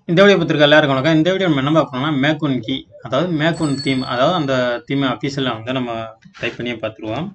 இந்த வீடியோ பார்த்துருக்க எல்லாருக்கும் வணக்கம் இந்த வீடியோ நம்ம என்ன பார்க்கணும்னா மேக்குன் கீ அதாவது மேக்குன் தீம் அதாவது அந்த தீமை அஃபீஷியலாக வந்து நம்ம டைப் பண்ணியே பார்த்துருவோம்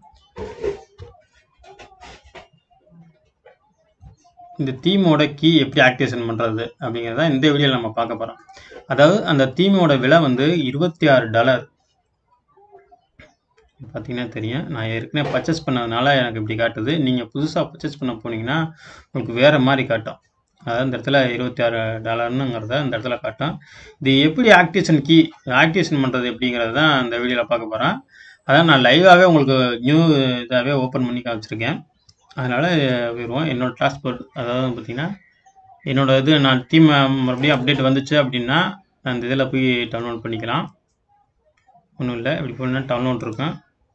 இந்த தீமோட கீ எப்படி ஆக்டிவேஷன் பண்ணுறது அப்படிங்கிறத இந்த வீடியோவில் நம்ம பார்க்க போகிறோம் அதாவது அந்த தீமோட விலை வந்து இருபத்தி ஆறு டாலர் பார்த்தீங்கன்னா தெரியும் நான் ஏற்கனவே பர்ச்சேஸ் பண்ணதுனால எனக்கு இப்படி காட்டுது நீங்கள் புதுசாக பர்ச்சேஸ் பண்ண போனீங்கன்னா உங்களுக்கு வேறு மாதிரி காட்டும் அதாவது இந்த இடத்துல இருபத்தி ஆறு டாலர்னுங்கிறத இந்த இடத்துல காட்டும் இது எப்படி ஆக்டிவேஷன் கீ ஆக்டிவேஷன் பண்ணுறது எப்படிங்கிறது தான் இந்த வீடியோவில் பார்க்க போகிறேன் அதான் நான் லைவாகவே உங்களுக்கு நியூ இதாகவே ஓப்பன் பண்ணி காமிச்சிருக்கேன் அதனால் போயிடுவோம் என்னோடய டிரான்ஸ்போர்ட் அதாவது பார்த்தீங்கன்னா என்னோட இது நான் டீம் மறுபடியும் அப்டேட் வந்துச்சு அப்படின்னா நான் இந்த இதில் போய் டவுன்லோட் பண்ணிக்கலாம் ஒன்றும் இல்லை இப்படி போனால் டவுன்லோட் இருக்கும்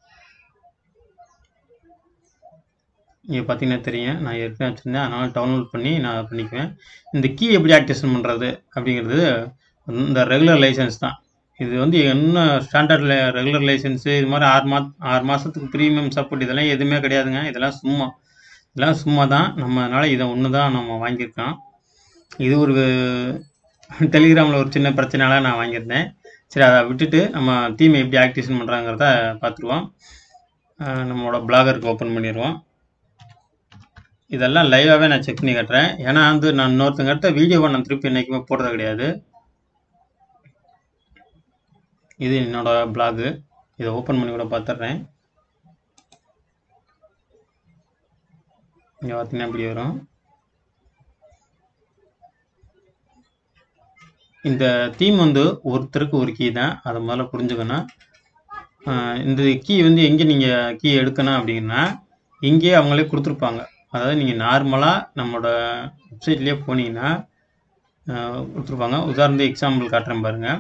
இங்கே பார்த்தீங்கன்னா தெரியும் நான் ஏற்கனவே வச்சுருந்தேன் அதனால் டவுன்லோட் பண்ணி நான் பண்ணிக்குவேன் இந்த கீ எப்படி ஆக்டிவேஷன் பண்ணுறது அப்படிங்கிறது இந்த ரெகுலர் லைசன்ஸ் தான் இது வந்து என்ன ஸ்டாண்டர்ட் ரெகுலர் லைசன்ஸு இது மாதிரி ஆறு மா ஆறு மாதத்துக்கு ப்ரீமியம் சப்போர்ட் இதெல்லாம் எதுவுமே கிடையாதுங்க இதெல்லாம் சும்மா இதெல்லாம் சும்மா தான் நம்ம அதனால் இதை ஒன்று தான் நம்ம வாங்கியிருக்கோம் இது ஒரு டெலிகிராமில் ஒரு சின்ன பிரச்சனையால நான் வாங்கியிருந்தேன் சரி அதை விட்டுட்டு நம்ம தீமை எப்படி ஆக்டிவேஷன் பண்ணுறாங்கிறத பார்த்துருவோம் நம்மளோட பிளாகருக்கு ஓப்பன் பண்ணிடுவோம் இதெல்லாம் லைவாகவே நான் செக் பண்ணி காட்டுறேன் ஏன்னா வந்து நான் இன்னொருத்தங்கிட்ட வீடியோவை நான் திருப்பி என்றைக்குமே போடுறது கிடையாது இது என்னோட பிளாகு இதை ஓப்பன் பண்ணி கூட பார்த்துட்றேன் இங்கே பார்த்தீங்கன்னா இப்படி வரும் இந்த தீம் வந்து ஒருத்தருக்கு ஒரு கீ தான் அதை முதல்ல புரிஞ்சுக்கணும் இந்த கீ வந்து எங்கே நீங்கள் கீ எடுக்கணும் அப்படின்னா இங்கேயே அவங்களே கொடுத்துருப்பாங்க அதாவது நீங்கள் நார்மலாக நம்மளோட வெப்சைட்லேயே போனீங்கன்னா கொடுத்துருப்பாங்க உதாரணத்துக்கு எக்ஸாம்பிள் காட்டுறேன் பாருங்கள்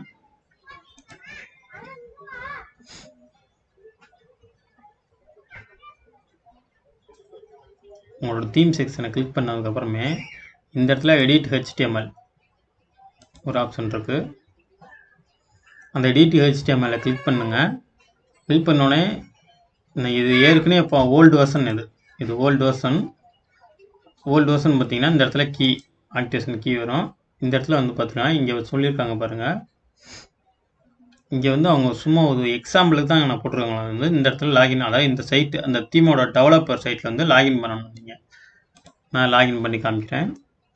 உங்களோட தீம் செக்ஷனை கிளிக் பண்ணதுக்கப்புறமே இந்த இடத்துல எடிட் ஹெச்டிஎம்எல் ஒரு ஆப்ஷன் இருக்குது அந்த எடிட் ஹெச்டிஎம்எல்லை கிளிக் பண்ணுங்கள் கிளிக் பண்ணோடனே இது ஏற்கனவே இப்போ ஓல்டு வெர்ஷன் இது இது ஓல்டு வெர்ஷன் ஓல்டு வெர்ஷன் பார்த்தீங்கன்னா இந்த இடத்துல கீ ஆக்டிவேஷன் கீ வரும் இந்த இடத்துல வந்து பார்த்தீங்கன்னா இங்கே சொல்லியிருக்காங்க பாருங்கள் இங்கே வந்து அவங்க சும்மா ஒரு எக்ஸாம்பிளுக்கு தான் நான் போட்டிருக்காங்க வந்து இந்த இடத்துல லாகின் அதாவது இந்த சைட் அந்த தீமோட டெவலப்பர் சைட்டில் வந்து லாகின் பண்ணணும் நீங்கள் நான் லாகின் பண்ணி காமிக்கிறேன்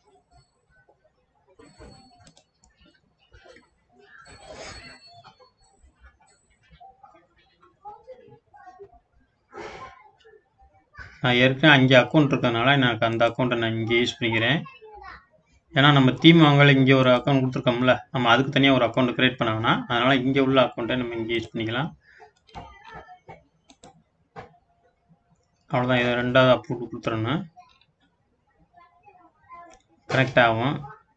நான் ஏற்கனவே அஞ்சு அக்கௌண்ட் இருக்கிறதுனால எனக்கு அந்த அக்கௌண்ட்டை நான் இங்கே யூஸ் பண்ணிக்கிறேன் ஏன்னா நம்ம தீம் வாங்கல இங்கே ஒரு அக்கௌண்ட் கொடுத்துருக்கோம்ல நம்ம அதுக்கு தனியாக ஒரு அக்கௌண்ட் க்ரியேட் பண்ண வேணாம் அதனால் இங்கே உள்ள அக்கௌண்ட்டை நம்ம இங்கே யூஸ் பண்ணிக்கலாம் அவ்வளோதான் இதை ரெண்டாவது அப்ரூவ் கொடுத்துறேன்னு கனெக்ட் ஆகும்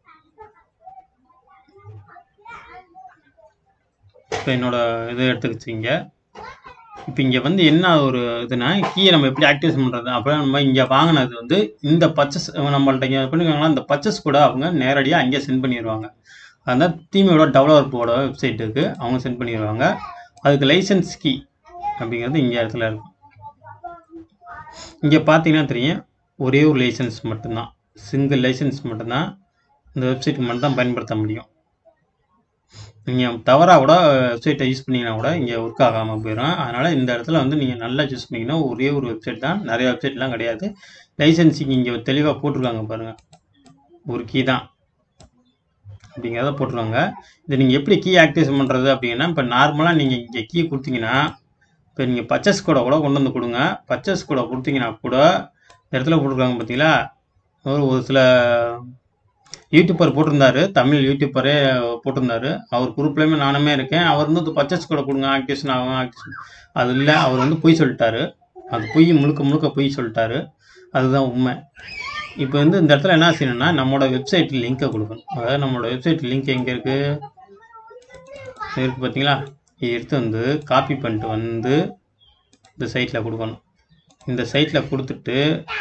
இப்போ என்னோட இது எடுத்துக்கிச்சிங்க இப்போ இங்கே வந்து என்ன ஒரு இதுனா கீயை நம்ம எப்படி ஆக்டிவேஷன் பண்ணுறது அப்போ நம்ம இங்கே வாங்கினது வந்து இந்த பர்ச்சஸ் நம்மள்ட்ட இங்கே பண்ணிருக்காங்களா இந்த பர்ச்சஸ் கூட அவங்க நேரடியாக அங்கே சென்ட் பண்ணிடுவாங்க அந்த தீமையோட டெவலப்பரோட வெப்சைட்டுக்கு அவங்க சென்ட் பண்ணிடுவாங்க அதுக்கு லைசன்ஸ் கீ அப்படிங்கிறது இங்கே இடத்துல இருக்கும் இங்கே பார்த்தீங்கன்னா தெரியும் ஒரே ஒரு லைசன்ஸ் மட்டும்தான் சிங்கிள் லைசன்ஸ் மட்டும்தான் இந்த வெப்சைட்டுக்கு மட்டும் தான் பயன்படுத்த முடியும் நீங்கள் தவறாக கூட வெப்சைட்டை யூஸ் பண்ணிங்கன்னா கூட இங்கே ஒர்க் ஆகாமல் போயிடும் அதனால் இந்த இடத்துல வந்து நீங்கள் நல்லா சூஸ் பண்ணிங்கன்னா ஒரே ஒரு வெப்சைட் தான் நிறைய வெப்சைட்லாம் கிடையாது லைசன்ஸிங் இங்கே தெளிவாக போட்டிருக்காங்க பாருங்கள் ஒரு கீ தான் அப்படிங்கிறத போட்டிருக்காங்க இதை நீங்கள் எப்படி கீ ஆக்டிவேஷன் பண்ணுறது அப்படின்னா இப்போ நார்மலாக நீங்கள் இங்கே கீ கொடுத்தீங்கன்னா இப்போ நீங்கள் பர்ச்சஸ் கூட கூட கொண்டு வந்து கொடுங்க பர்ச்சஸ் கூட கொடுத்தீங்கன்னா கூட இந்த இடத்துல போட்டிருக்காங்க பார்த்தீங்களா ஒரு ஒரு சில யூடியூப்பர் போட்டிருந்தாரு தமிழ் யூடியூப்பரே போட்டிருந்தாரு அவர் குரூப்லேயுமே நானுமே இருக்கேன் அவர் வந்து பர்ச்சேஸ் கூட கொடுங்க ஆக்டிவேஷன் ஆகும் ஆக்டிவேஷன் அது இல்லை அவர் வந்து பொய் சொல்லிட்டாரு அது பொய் முழுக்க முழுக்க பொய் சொல்லிட்டாரு அதுதான் உண்மை இப்போ வந்து இந்த இடத்துல என்ன செய்யணும்னா நம்மளோட வெப்சைட் லிங்கை கொடுக்கணும் அதாவது நம்மளோட வெப்சைட் லிங்க் எங்கே இருக்குது இருக்குது பார்த்தீங்களா இது எடுத்து வந்து காப்பி பண்ணிட்டு வந்து இந்த சைட்டில் கொடுக்கணும் இந்த சைட்டில் கொடுத்துட்டு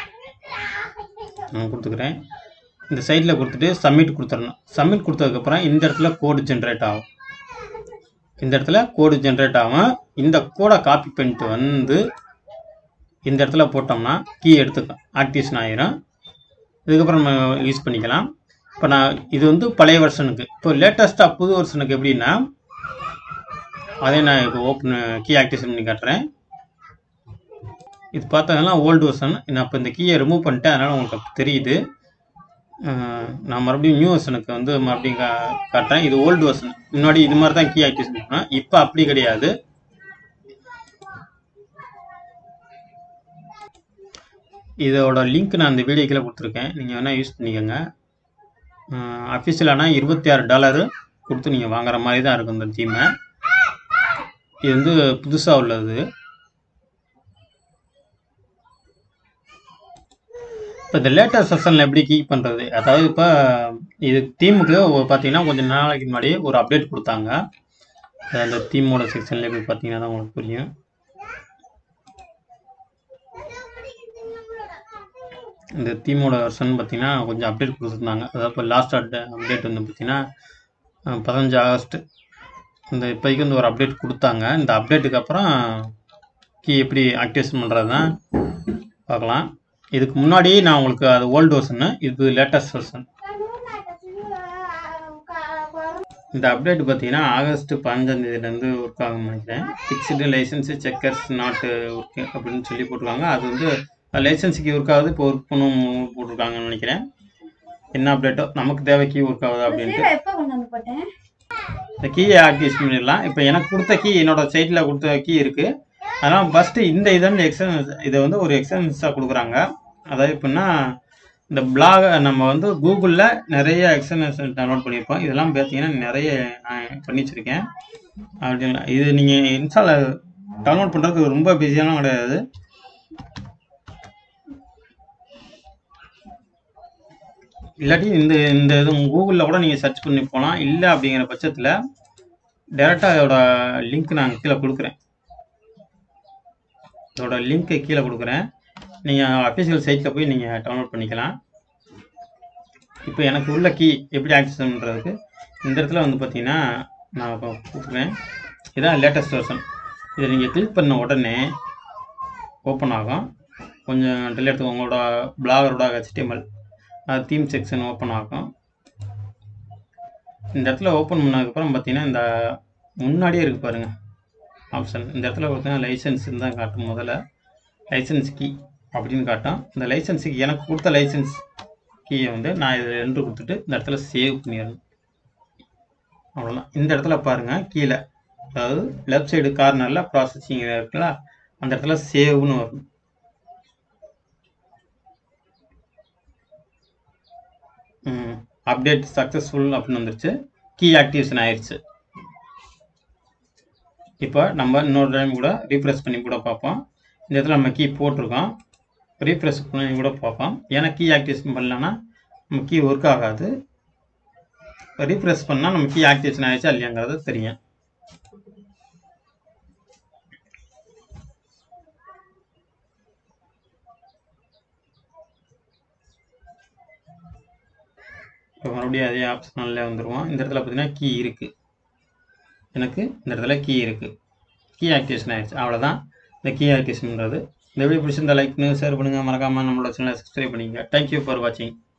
நான் கொடுத்துக்கிறேன் இந்த சைட்டில் கொடுத்துட்டு சப்மிட் கொடுத்துடணும் சப்மிட் கொடுத்ததுக்கப்புறம் இந்த இடத்துல கோடு ஜென்ரேட் ஆகும் இந்த இடத்துல கோடு ஜென்ரேட் ஆகும் இந்த கோடை காப்பி பண்ணிட்டு வந்து இந்த இடத்துல போட்டோம்னா கீ எடுத்துக்கும் ஆக்டிவேஷன் ஆகிரும் இதுக்கப்புறம் நம்ம யூஸ் பண்ணிக்கலாம் இப்போ நான் இது வந்து பழைய வெர்ஷனுக்கு இப்போ லேட்டஸ்ட்டாக புது வெர்ஷனுக்கு எப்படின்னா அதே நான் இப்போ ஓப்பன் கீ ஆக்டிவேஷன் பண்ணி காட்டுறேன் இது பார்த்தீங்கன்னா ஓல்டு வெர்ஷன் நான் இப்போ இந்த கீயை ரிமூவ் பண்ணிட்டேன் அதனால் உங்களுக்கு அப்ப தெரியுது அஹ் நான் மறுபடியும் நியூ வெர்ஷனுக்கு வந்து மறுபடியும் கா காட்டுறேன் இது ஓல்டு வெர்ஷன் முன்னாடி இது மாதிரி தான் கீ ஆக்டிவேஷன் பண்ணேன் இப்போ அப்படி கிடையாது இதோட லிங்க் நான் இந்த வீடியோ கீழே கொடுத்துருக்கேன் நீங்கள் வேணால் யூஸ் பண்ணிக்கோங்க அஃபிஷியலானா இருபத்தி ஆறு டாலரு கொடுத்து நீங்கள் வாங்குற மாதிரி தான் இருக்கும் இந்த தீமை இது வந்து புதுசாக உள்ளது இப்போ இந்த லேட்டஸ்ட் செஷனில் எப்படி கீப் பண்ணுறது அதாவது இப்போ இது தீமுக்கு பார்த்தீங்கன்னா கொஞ்சம் நாளைக்கு முன்னாடி ஒரு அப்டேட் கொடுத்தாங்க அது அந்த தீமோட செக்ஷனில் போய் பார்த்தீங்கன்னா தான் உங்களுக்கு புரியும் இந்த தீமோட வெர்ஷன் பார்த்தீங்கன்னா கொஞ்சம் அப்டேட் கொடுத்துருந்தாங்க அதாவது இப்போ லாஸ்ட் அப்டேட் வந்து பார்த்தீங்கன்னா அஹ், பதினஞ்சு ஆகஸ்ட் இந்த இப்போதைக்கு வந்து ஒரு அப்டேட் கொடுத்தாங்க இந்த அப்டேட்டுக்கு அப்புறம் கீ எப்படி ஆக்டிவேஷன் பண்ணுறது தான் பார்க்கலாம் இதுக்கு முன்னாடி நான் உங்களுக்கு அது ஓல்டு வெர்ஷனு இது லேட்டஸ்ட் வெர்ஷன் இந்த அப்டேட் பார்த்தீங்கன்னா ஆகஸ்ட் பதினஞ்சாம் தேதியிலேருந்து ஒர்க் ஆகும்னு நினைக்கிறேன் fixed licence checkers not work அப்படின்னு சொல்லி போட்டிருக்காங்க அது வந்து லைசன்ஸுக்கு ஒர்க் ஆகுது இப்போ ஒர்க் பண்ணும் போட்டிருக்காங்கன்னு நினைக்கிறேன் என்ன அப்டேட்டோ நமக்கு தேவைக்கு ஒர்க் ஆகுது அப்படின்ட்டு சீரா எப்போ கொண்டு வந்து போட்டேன் இந்த கீயை ஆக்டிவேட் பண்ணிடலாம் இப்போ எனக்கு கொடுத்த கீ என்னோட சைட்டில் கொடுத்த கீ இருக்கு அதனால் ஃபஸ்ட்டு இந்த இதை வந்து எக்ஸ்டென்ஸ் இதை வந்து ஒரு எக்ஸ்டென்ஸாக கொடுக்குறாங்க அதாவது எப்படின்னா இந்த பிளாக நம்ம வந்து கூகுளில் நிறைய எக்ஸ்டென்ஷன் டவுன்லோட் பண்ணியிருப்போம் இதெல்லாம் பார்த்தீங்கன்னா நிறைய நான் பண்ணி வச்சுருக்கேன் அப்படின்னா இது நீங்கள் இன்ஸ்டால டவுன்லோட் பண்ணுறதுக்கு ரொம்ப பிஸியாலாம் கிடையாது இல்லாட்டி இந்த இந்த இது கூகுளில் கூட நீங்கள் சர்ச் பண்ணி போகலாம் இல்லை அப்படிங்கிற பட்சத்தில் டேரெக்டாக இதோட லிங்க் நான் கீழே கொடுக்குறேன் இதோட லிங்க்கை கீழே கொடுக்குறேன் நீங்கள் அஃபிஷியல் சைட்டில் போய் நீங்கள் டவுன்லோட் பண்ணிக்கலாம் இப்போ எனக்கு உள்ள கீ எப்படி ஆக்சஸ் பண்ணுறதுக்கு இந்த இடத்துல வந்து பார்த்தீங்கன்னா நான் இப்போ கொடுக்குறேன் இதான் லேட்டஸ்ட் வெர்ஷன் இதை நீங்கள் கிளிக் பண்ண உடனே ஓப்பன் ஆகும் கொஞ்சம் டிலே எடுத்து உங்களோட பிளாகரோட ஹெச்டிஎம்எல் அது தீம் செக்ஷன் ஓப்பன் ஆகும் இந்த இடத்துல ஓப்பன் பண்ணதுக்கப்புறம் பார்த்தீங்கன்னா இந்த முன்னாடியே இருக்கு பாருங்க ஆப்ஷன் இந்த இடத்துல பார்த்தீங்கன்னா லைசன்ஸ் தான் காட்டும் முதல்ல லைசன்ஸ் கீ அப்படின்னு காட்டும் இந்த லைசன்ஸுக்கு எனக்கு கொடுத்த லைசன்ஸ் கீயை வந்து நான் இதில் ரெண்டு கொடுத்துட்டு இந்த இடத்துல சேவ் பண்ணிடணும் அவ்வளோதான் இந்த இடத்துல பாருங்க கீழே அதாவது லெஃப்ட் சைடு கார்னரில் ப்ராசஸிங் இருக்குல்ல அந்த இடத்துல சேவ்னு வரும் அப்டேட் சக்ஸஸ்ஃபுல் அப்படின்னு வந்துருச்சு கீ ஆக்டிவேஷன் ஆயிடுச்சு இப்போ நம்ம இன்னொரு டைம் கூட ரீஃப்ரெஷ் பண்ணி கூட பார்ப்போம் இந்த இடத்துல நம்ம கீ போட்டிருக்கோம் ரீஃப்ரெஷ் பண்ணி கூட பார்ப்போம் ஏன்னா கீ ஆக்டிவேஷன் பண்ணலன்னா நம்ம கீ ஒர்க் ஆகாது ரீஃப்ரெஷ் பண்ணால் நம்ம கீ ஆக்டிவேஷன் ஆயிடுச்சா இல்லையாங்கிறது தெரியும் இப்போ மறுபடியும் அதே ஆப்ஷனில் வந்துடுவோம் இந்த இடத்துல பார்த்தீங்கன்னா கீ இருக்குது எனக்கு இந்த இடத்துல கீ இருக்குது கீ ஆக்டிவேஷன் ஆயிடுச்சு அவ்வளோதான் இந்த கீ ஆக்டிவேஷன்ன்றது இந்த வீடியோ பிடிச்சிருந்தா லைக் பண்ணுங்கள் ஷேர் பண்ணுங்கள் மறக்காமல் நம்மளோட சேனலை சப்ஸ்கிரைப் பண்ணிக்கங்க தேங்க்யூ ஃபார் வாட்சிங்